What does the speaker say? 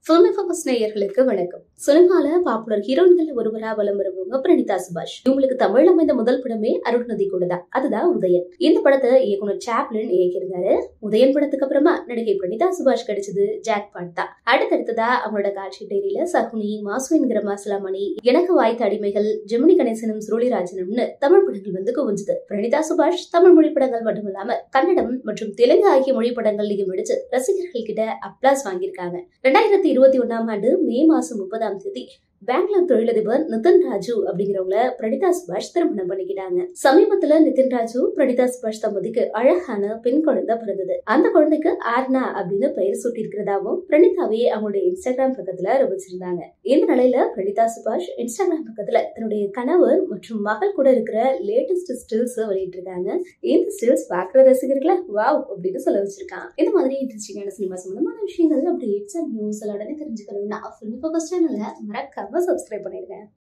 film focus நேயர்களுக்கு வணக்கம் சினிமால பாப்புலர் ஹீரோயின்கள் ஒருவரா வலம் வருவங்க பிரணீதா சுபாஷ் இவங்களுக்கு தமிழ்ல அமைந்த முதல் படமே அருள்நதி கூட தான் அதுதான் உதயன் இந்த படத்தை இயக்குனர் சாப்லின் இயக்கியிருந்தாரு உதயன் படத்துக்கு அப்புறமா நடிகை பிரணீதா சுபாஷ் கிடைச்சது ஜாக் பாட் தான் அடுத்தடுத்ததா அவங்களோட காட்சி டைரியில சகுனி மாசு என்கிற மாசலாமணி எனக்கு வாய்த்த அடிமைகள் ஜெமினி கணேசனும் சுருளிராஜனும்னு தமிழ் படங்கள் வந்து குவிஞ்சது பிரணீதா சுபாஷ் தமிழ் மொழி படங்கள் மட்டுமில்லாம கன்னடம் மற்றும் தெலுங்கு ஆகிய மொழி படங்கள்லயும் நடிச்சு ரசிகர்கள் கிட்ட அப்ளாஸ் வாங்கியிருக்காங்க ரெண்டாயிரத்தி இருபத்தி ஒன்னாம் ஆண்டு மே மாசம் முப்பதாம் தேதி பெங்களூர் தொழிலதிபர் நிதின் ராஜு அப்படிங்கிறவங்கள பிரணீதா சுபாஷ் திருமணம் பண்ணிக்கிட்டாங்க சமீபத்துல நிதின் ராஜு பிரணீதா சுபாஷ் தம்பதிக்கு அழகான பெண் குழந்தை பிறந்தது அந்த குழந்தைக்கு ஆர்னா அப்படின்னு பெயர் சூட்டி இருக்கிறதாவும் பிரணீதாவே அவங்களுடைய இன்ஸ்டாகிராம் பக்கத்துல அறிவிச்சிருந்தாங்க இந்த நிலையில பிரணீதா சுபாஷ் இன்ஸ்டாகிராம் பக்கத்துல தன்னுடைய கணவர் மற்றும் மகள் கூட இருக்கிற லேட்டஸ்ட் ஸ்டில்ஸ் வெளியிட்டிருக்காங்க இந்த ஸ்டில்ஸ் பாக்குற ரசிகர்களை வாவ் அப்படின்னு சொல்ல வச்சிருக்கான் இந்த மாதிரி இன்ட்ரெஸ்டிங்கான சினிமா சம்பந்தமான விஷயங்கள் அப்டேட்ஸ் அண்ட் நியூஸ் எல்லாம் உடனே தெரிஞ்சுக்கணும்னா ஃபிலிம் ஃபோக்கஸ் சேனலை மறக்காம சப்ஸ்கிரைப் பண்ணிருங்க